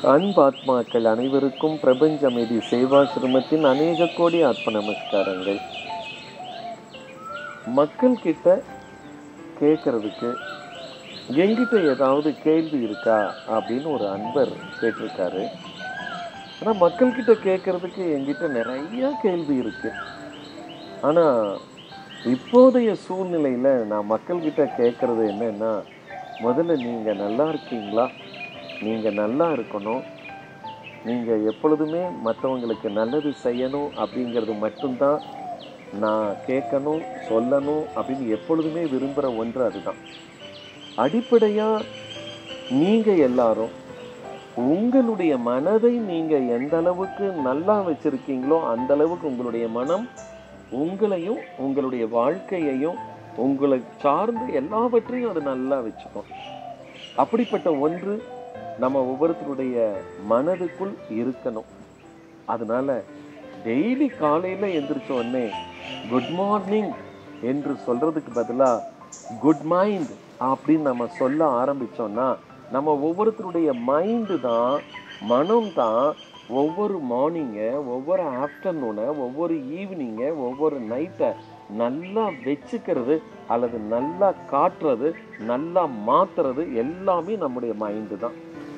அன்பாத்மாக்கள் அனைவருக்கும் பிரபஞ்ச அமைதி சேவாசிரமத்தின் அநேக கோடி ஆத்ம நமஸ்காரங்கள் மக்கள் கிட்ட கேட்கறதுக்கு எங்கிட்ட ஏதாவது கேள்வி இருக்கா அப்படின்னு ஒரு அன்பர் கேட்டிருக்காரு ஆனா மக்கள் கிட்ட கேட்கறதுக்கு எங்கிட்ட நிறைய கேள்வி இருக்கு ஆனா இப்போதைய சூழ்நிலையில நான் மக்கள் கிட்ட கேட்கறது என்னன்னா முதல்ல நீங்க நல்லா இருக்கீங்களா நீங்க நல்லா இருக்கணும் நீங்க எப்பொழுதுமே மற்றவங்களுக்கு நல்லது செய்யணும் அப்படிங்கிறது மட்டும்தான் நான் கேட்கணும் சொல்லணும் அப்படின்னு எப்பொழுதுமே விரும்புகிற ஒன்று அதுதான் அடிப்படையா நீங்க எல்லாரும் உங்களுடைய மனதை நீங்க எந்த அளவுக்கு நல்லா வச்சிருக்கீங்களோ அந்த அளவுக்கு உங்களுடைய மனம் உங்களையும் உங்களுடைய வாழ்க்கையையும் உங்களை சார்ந்த எல்லாவற்றையும் அது நல்லா வச்சுக்கும் அப்படிப்பட்ட ஒன்று நம்ம ஒவ்வொருத்தருடைய மனதுக்குள் இருக்கணும் அதனால டெய்லி காலையில எந்திரிச்ச உடனே குட் மார்னிங் என்று சொல்றதுக்கு பதிலா குட் மைண்ட் அப்படின்னு நம்ம சொல்ல ஆரம்பிச்சோம்னா நம்ம ஒவ்வொருத்தருடைய மைண்டு தான் மனம் தான் ஒவ்வொரு மார்னிங்கை ஒவ்வொரு ஆஃப்டர்நூனை ஒவ்வொரு ஈவினிங்கை ஒவ்வொரு நைட்டை நல்லா வச்சுக்கிறது அல்லது நல்லா காட்டுறது நல்லா மாத்துறது எல்லாமே நம்முடைய மைண்டு தான்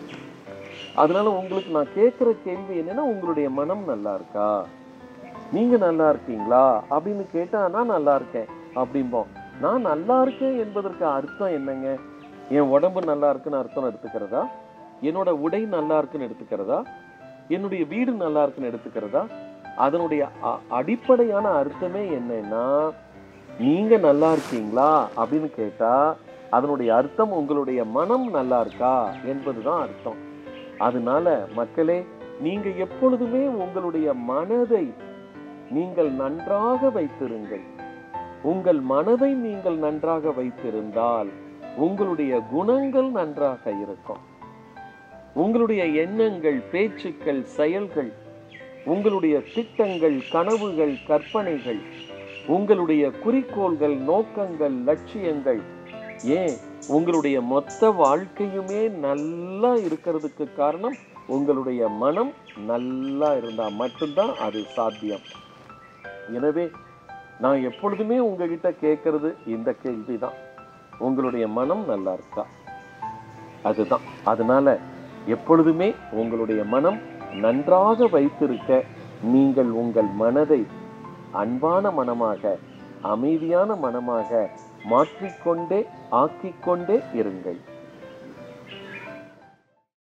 அதனால உங்களுக்கு நான் கேட்குற கேள்வி என்னன்னா உங்களுடைய மனம் நல்லா இருக்கா நீங்க நல்லா இருக்கீங்களா அப்படின்னு கேட்டா நான் நல்லா இருக்கேன் அப்படிம்போம் நான் நல்லா இருக்கேன் என்பதற்கு அர்த்தம் என்னங்க என் உடம்பு நல்லா இருக்குன்னு அர்த்தம் எடுத்துக்கிறதா என்னோட உடை நல்லா இருக்குன்னு எடுத்துக்கிறதா என்னுடைய வீடு நல்லா இருக்குன்னு எடுத்துக்கிறதா அதனுடைய அ- அடிப்படையான அர்த்தமே என்னன்னா நீங்க நல்லா இருக்கீங்களா அப்படின்னு கேட்டா அதனுடைய அர்த்தம் உங்களுடைய மனம் நல்லா இருக்கா என்பதுதான் அர்த்தம் அதனால மக்களே நீங்க எப்பொழுதுமே உங்களுடைய மனதை நீங்கள் நன்றாக வைத்திருங்கள் உங்கள் மனதை நீங்கள் நன்றாக வைத்திருந்தால் உங்களுடைய குணங்கள் நன்றாக இருக்கும் உங்களுடைய எண்ணங்கள் பேச்சுக்கள் செயல்கள் உங்களுடைய திட்டங்கள் கனவுகள் கற்பனைகள் உங்களுடைய குறிக்கோள்கள் நோக்கங்கள் லட்சியங்கள் ஏன் உங்களுடைய மொத்த வாழ்க்கையுமே நல்லா இருக்கிறதுக்கு காரணம் உங்களுடைய மனம் நல்லா இருந்தா மட்டும்தான் அது சாத்தியம் எனவே நான் எப்பொழுதுமே உங்ககிட்ட கேட்கறது இந்த கேள்விதான் உங்களுடைய மனம் நல்லா இருக்கா அதுதான் அதனால எப்பொழுதுமே உங்களுடைய மனம் நன்றாக வைத்திருக்க நீங்கள் உங்கள் மனதை அன்பான மனமாக அமைதியான மனமாக மாற்றிக்கொண்டே ஆக்கிக்கொண்டே இருங்கள்